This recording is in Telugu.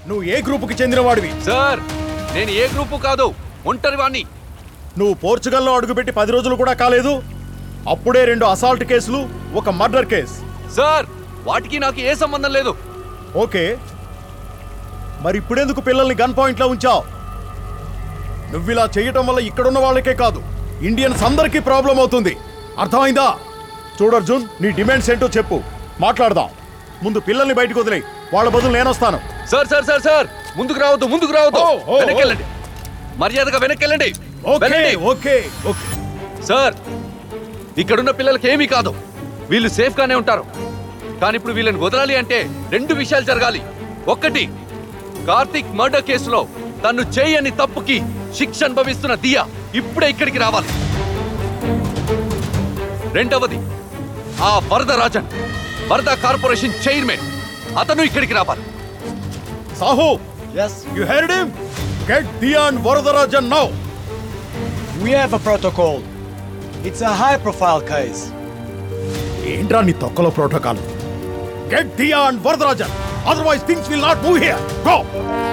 నువ్వు ఏ గ్రూపుకి చెందినవాడివి సార్ నేను ఏ గ్రూపు కాదు ఒంటరి వాణ్ణి నువ్వు పోర్చుగల్లో అడుగుపెట్టి పది రోజులు కూడా కాలేదు అప్పుడే రెండు అసాల్ట్ కేసులు ఒక మర్డర్ కేస్ సార్ వాటికి నాకు ఏ సంబంధం లేదు ఓకే మరి ఇప్పుడెందుకు పిల్లల్ని గన్ పాయింట్లో ఉంచావు నువ్విలా చేయటం వల్ల ఇక్కడున్న వాళ్ళకే కాదు ఇండియన్స్ అందరికీ ప్రాబ్లం అవుతుంది అర్థమైందా చూడు అర్జున్ నీ డిమాండ్స్ ఏంటో చెప్పు మాట్లాడదాం ముందు పిల్లల్ని బయటకు వదిలేయి వాళ్ళ బదులు నేనొస్తాను సార్ సార్ సార్ సార్ ముందుకు రావద్దు ముందుకు రావద్దు ఓ, ఓ, వెనక్కి వెళ్ళండి మర్యాదగా వెనక్కి వెళ్ళండి ఓకే వెళ్ళండి. ఓకే ఓకే సార్ ఇక్కడున్న పిల్లలకి ఏమీ కాదు వీళ్ళు సేఫ్ గానే ఉంటారు కానీ ఇప్పుడు వీళ్ళని వదలాలి అంటే రెండు విషయాలు జరగాలి ఒక్కటి కార్తిక్ మర్డర్ కేసులో తను చేయని తప్పుకి శిక్ష అనుభవిస్తున్న దియా ఇప్పుడే ఇక్కడికి రావాలి రెండవది ఆ వరదరాజన్ వరద కార్పొరేషన్ చైర్మన్ అతను ఇక్కడికి రావాలి Sahu Yes, you heard him get దియాన్ Varadarajan now we have a protocol. It's a high profile case. ఏంట్రా నీ తొక్కలో ప్రోటోకాల్ గెట్ దియాన్ Varadarajan otherwise things will not move here go